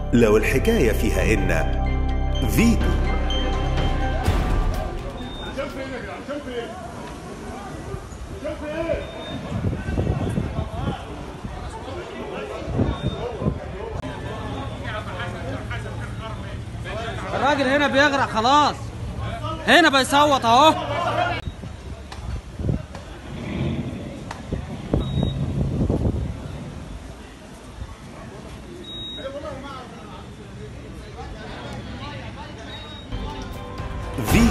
لو الحكاية فيها إن فيتو الراجل هنا بيغرق خلاص هنا بيصوت اهو فيتو